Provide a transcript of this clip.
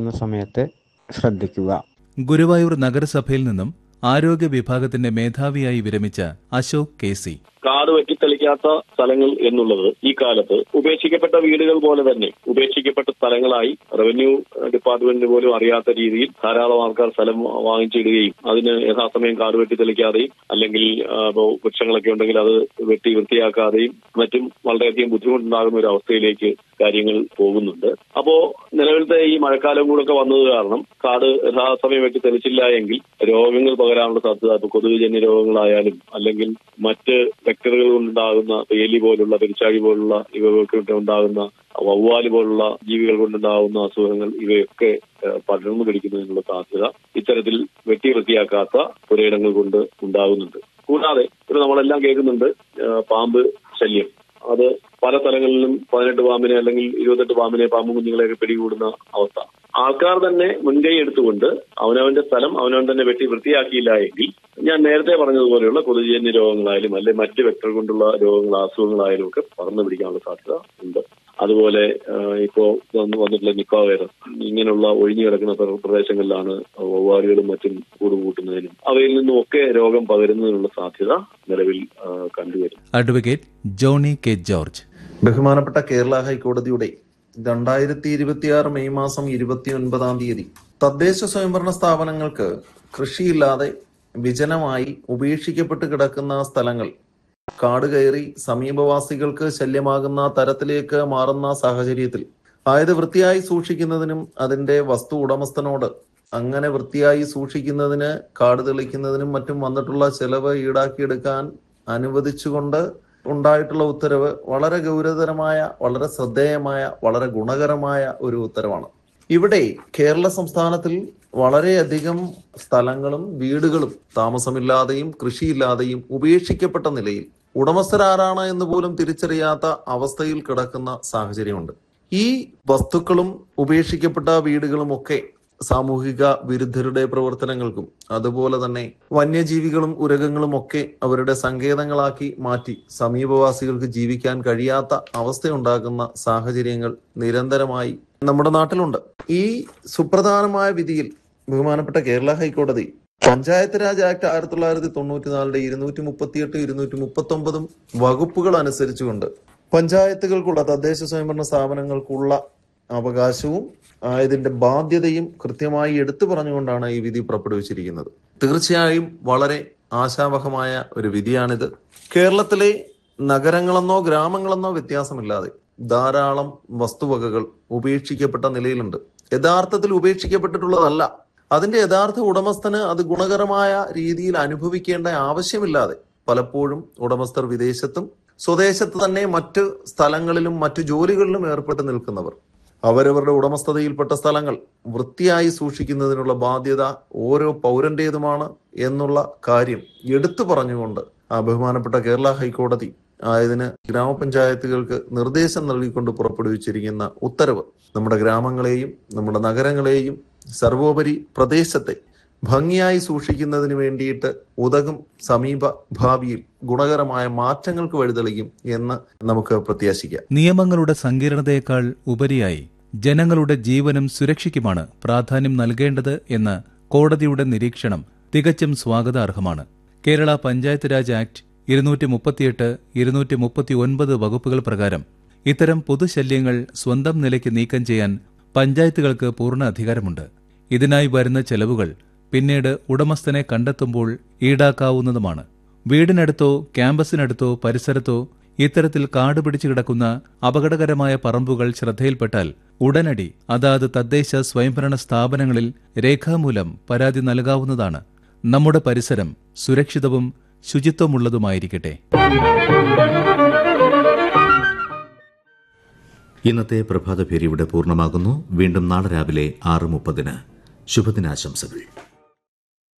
ചെയ്യുന്ന സമയത്ത് ശ്രദ്ധിക്കുക ഗുരുവായൂർ നഗരസഭയിൽ നിന്നും ആരോഗ്യ വിഭാഗത്തിന്റെ മേധാവിയായി വിരമിച്ച അശോക് കെ സി കാട് വെട്ടിത്തെളിക്കാത്ത സ്ഥലങ്ങൾ എന്നുള്ളത് ഈ കാലത്ത് ഉപേക്ഷിക്കപ്പെട്ട വീടുകൾ പോലെ തന്നെ ഉപേക്ഷിക്കപ്പെട്ട സ്ഥലങ്ങളായി റവന്യൂ ഡിപ്പാർട്ട്മെന്റിന് പോലും അറിയാത്ത രീതിയിൽ ധാരാളം ആൾക്കാർ സ്ഥലം വാങ്ങിച്ചിടുകയും അതിന് യഥാസമയം കാട് വെട്ടിത്തെളിക്കാതെയും അല്ലെങ്കിൽ ആ, ഇപ്പോ വൃക്ഷങ്ങളൊക്കെ ഉണ്ടെങ്കിൽ അത് വെട്ടി വൃത്തിയാക്കാതെയും മറ്റും വളരെയധികം ബുദ്ധിമുട്ടുണ്ടാകുന്ന ഒരു അവസ്ഥയിലേക്ക് കാര്യങ്ങൾ പോകുന്നുണ്ട് അപ്പോ നിലവിലത്തെ ഈ മഴക്കാലം കൂടെ വന്നത് കാരണം കാട് യഥാസമയം വെട്ടി തെളിച്ചില്ല എങ്കിൽ രോഗങ്ങൾ പകരാനുള്ള സാധ്യത ഇപ്പൊ കൊതുകുജന്യ രോഗങ്ങളായാലും അല്ലെങ്കിൽ മറ്റ് വെക്ടറുകൾ കൊണ്ടുണ്ടാകുന്ന എലി പോലുള്ള പെരിച്ചാഴി പോലുള്ള ഇവയൊക്കെ ഉണ്ടാകുന്ന വവ്വാല് പോലുള്ള ജീവികൾ കൊണ്ടുണ്ടാകുന്ന അസുഖങ്ങൾ ഇവയൊക്കെ ഏഹ്, പടർന്നു പിടിക്കുന്നതിനുള്ള സാധ്യത ഇത്തരത്തിൽ വെട്ടി വൃത്തിയാക്കാത്ത പുരയിടങ്ങൾ കൊണ്ട് ഉണ്ടാകുന്നുണ്ട് കൂടാതെ ഇപ്പൊ നമ്മളെല്ലാം കേൾക്കുന്നുണ്ട് ഏഹ്, പാമ്പ് ശല്യം അത് പല സ്ഥലങ്ങളിലും പതിനെട്ട് പാമ്പിനെ അല്ലെങ്കിൽ ഇരുപത്തെട്ട് പാമ്പിനെ പാമ്പ് കുഞ്ഞുങ്ങളെയൊക്കെ പിടികൂടുന്ന അവസ്ഥ ആൾക്കാർ തന്നെ മുൻകൈ എടുത്തുകൊണ്ട് അവനവന്റെ സ്ഥലം അവനവൻ തന്നെ വെട്ടി വൃത്തിയാക്കിയില്ല എങ്കിൽ ഞാൻ നേരത്തെ പറഞ്ഞതുപോലെയുള്ള കൊതുജന്യ രോഗങ്ങളായാലും അല്ലെ മറ്റ് വെക്ടർ കൊണ്ടുള്ള രോഗങ്ങൾ അസുഖങ്ങളായാലും ഒക്കെ പടർന്നു പിടിക്കാനുള്ള സാധ്യത ഉണ്ട് അതുപോലെ ആ, ഇപ്പോ വന്ന് വന്നിട്ടുള്ള നിപ്പ വൈറസ് ഇങ്ങനെയുള്ള ഒഴിഞ്ഞു കിടക്കുന്ന പ്ര- പ്രദേശങ്ങളിലാണ് വവ്വാലുകളും മറ്റും കൂടുകൂട്ടുന്നതിനും അവയിൽ നിന്നും ഒക്കെ രോഗം പകരുന്നതിനുള്ള സാധ്യത നിലവിൽ ആ, കണ്ടുവരുന്നു അഡ്വക്കേറ്റ് ജോണി കെ ജോർജ് ബഹുമാനപ്പെട്ട കേരള ഹൈക്കോടതിയുടെ രണ്ടായിരത്തി ഇരുപത്തിയാറ് മെയ് മാസം ഇരുപത്തി ഒൻപതാം തീയതി തദ്ദേശ സ്വയംഭരണ സ്ഥാപനങ്ങൾക്ക് കൃഷിയില്ലാതെ വിജനമായി ഉപേക്ഷിക്കപ്പെട്ട് കിടക്കുന്ന സ്ഥലങ്ങൾ കാട് കയറി സമീപവാസികൾക്ക് ശല്യമാകുന്ന തരത്തിലേക്ക് മാറുന്ന സാഹചര്യത്തിൽ ആയത് വൃത്തിയായി സൂക്ഷിക്കുന്നതിനും അതിന്റെ വസ്തു ഉടമസ്ഥനോട് അങ്ങനെ വൃത്തിയായി സൂക്ഷിക്കുന്നതിന് കാട് തെളിക്കുന്നതിനും മറ്റും വന്നിട്ടുള്ള ചെലവ് ഈടാക്കിയെടുക്കാൻ അനുവദിച്ചുകൊണ്ട് ഉണ്ടായിട്ടുള്ള ഉത്തരവ് വളരെ ഗൗരവതരമായ വളരെ ശ്രദ്ധേയമായ വളരെ ഗുണകരമായ ഒരു ഉത്തരവാണ് ഇവിടെ കേരള സംസ്ഥാനത്തിൽ വളരെയധികം സ്ഥലങ്ങളും വീടുകളും താമസമില്ലാതെയും കൃഷിയില്ലാതെയും ഉപേക്ഷിക്കപ്പെട്ട നിലയിൽ ഉടമസ്ഥരാരാണ് എന്ന് പോലും തിരിച്ചറിയാത്ത അവസ്ഥയിൽ കിടക്കുന്ന സാഹചര്യമുണ്ട് ഈ വസ്തുക്കളും ഉപേക്ഷിക്കപ്പെട്ട വീടുകളും ഒക്കെ സാമൂഹിക വിരുദ്ധരുടെ പ്രവർത്തനങ്ങൾക്കും അതുപോലെ തന്നെ വന്യജീവികളും ഉരകങ്ങളും ഒക്കെ അവരുടെ സങ്കേതങ്ങളാക്കി മാറ്റി സമീപവാസികൾക്ക് ജീവിക്കാൻ കഴിയാത്ത അവസ്ഥയുണ്ടാകുന്ന സാഹചര്യങ്ങൾ നിരന്തരമായി നമ്മുടെ നാട്ടിലുണ്ട് ഈ സുപ്രധാനമായ വിധിയിൽ ബഹുമാനപ്പെട്ട കേരള ഹൈക്കോടതി പഞ്ചായത്ത് രാജ് ആക്ട് ആയിരത്തി തൊള്ളായിരത്തി തൊണ്ണൂറ്റിനാലിന്റെ ഇരുന്നൂറ്റി മുപ്പത്തിയെട്ട് ഇരുന്നൂറ്റി മുപ്പത്തി ഒമ്പതും വകുപ്പുകൾ അനുസരിച്ചുകൊണ്ട് പഞ്ചായത്തുകൾക്കുള്ള തദ്ദേശ സ്വയംഭരണ സ്ഥാപനങ്ങൾക്കുള്ള അവകാശവും ആ, ഇതിന്റെ ബാധ്യതയും കൃത്യമായി എടുത്തു പറഞ്ഞുകൊണ്ടാണ് ഈ വിധി പുറപ്പെടുവിച്ചിരിക്കുന്നത് തീർച്ചയായും വളരെ ആശാവഹമായ ഒരു വിധിയാണിത് കേരളത്തിലെ നഗരങ്ങളെന്നോ ഗ്രാമങ്ങളെന്നോ വ്യത്യാസമില്ലാതെ ധാരാളം വസ്തുവകകൾ ഉപേക്ഷിക്കപ്പെട്ട നിലയിലുണ്ട് യഥാർത്ഥത്തിൽ ഉപേക്ഷിക്കപ്പെട്ടിട്ടുള്ളതല്ല അതിന്റെ യഥാർത്ഥ ഉടമസ്ഥന് അത് ഗുണകരമായ രീതിയിൽ അനുഭവിക്കേണ്ട ആവശ്യമില്ലാതെ പലപ്പോഴും ഉടമസ്ഥർ വിദേശത്തും സ്വദേശത്ത് തന്നെ മറ്റ് സ്ഥലങ്ങളിലും മറ്റു ജോലികളിലും ഏർപ്പെട്ട് നിൽക്കുന്നവർ അവരവരുടെ ഉടമസ്ഥതയിൽപ്പെട്ട സ്ഥലങ്ങൾ വൃത്തിയായി സൂക്ഷിക്കുന്നതിനുള്ള ബാധ്യത ഓരോ പൗരന്റേതുമാണ് എന്നുള്ള കാര്യം എടുത്തു പറഞ്ഞുകൊണ്ട് ആ ബഹുമാനപ്പെട്ട കേരള ഹൈക്കോടതി ആയതിന് ഗ്രാമപഞ്ചായത്തുകൾക്ക് നിർദ്ദേശം നൽകിക്കൊണ്ട് പുറപ്പെടുവിച്ചിരിക്കുന്ന ഉത്തരവ് നമ്മുടെ ഗ്രാമങ്ങളെയും നമ്മുടെ നഗരങ്ങളെയും സർവോപരി പ്രദേശത്തെ ഭംഗിയായി സൂക്ഷിക്കുന്നതിന് വേണ്ടിയിട്ട് ഉതകും സമീപ ഭാവിയിൽ ഗുണകരമായ മാറ്റങ്ങൾക്ക് വഴിതെളിക്കും എന്ന് നമുക്ക് പ്രത്യാശിക്കാം നിയമങ്ങളുടെ സങ്കീർണതയേക്കാൾ ഉപരിയായി ജനങ്ങളുടെ ജീവനും സുരക്ഷയ്ക്കുമാണ് പ്രാധാന്യം നൽകേണ്ടത് എന്ന കോടതിയുടെ നിരീക്ഷണം തികച്ചും സ്വാഗതാർഹമാണ് കേരള പഞ്ചായത്ത് രാജ് ആക്ട് ഇരുന്നൂറ്റി മുപ്പത്തിയെട്ട് ഇരുന്നൂറ്റി മുപ്പത്തി ഒൻപത് വകുപ്പുകൾ പ്രകാരം ഇത്തരം പൊതുശല്യങ്ങൾ സ്വന്തം നിലയ്ക്ക് നീക്കം ചെയ്യാൻ പഞ്ചായത്തുകൾക്ക് പൂർണ്ണ അധികാരമുണ്ട് ഇതിനായി വരുന്ന ചെലവുകൾ പിന്നീട് ഉടമസ്ഥനെ കണ്ടെത്തുമ്പോൾ ഈടാക്കാവുന്നതുമാണ് വീടിനടുത്തോ ക്യാമ്പസിനടുത്തോ പരിസരത്തോ ഇത്തരത്തിൽ കാട് പിടിച്ചു കിടക്കുന്ന അപകടകരമായ പറമ്പുകൾ ശ്രദ്ധയിൽപ്പെട്ടാൽ ഉടനടി അതാത് തദ്ദേശ സ്വയംഭരണ സ്ഥാപനങ്ങളിൽ രേഖാമൂലം പരാതി നൽകാവുന്നതാണ് നമ്മുടെ പരിസരം സുരക്ഷിതവും ശുചിത്വമുള്ളതുമായിരിക്കട്ടെ ഇന്നത്തെ പ്രഭാതഭേരി ഇവിടെ പൂർണ്ണമാകുന്നു വീണ്ടും നാളെ രാവിലെ ആറ് മുപ്പതിന് ശുഭദിനാശംസകൾ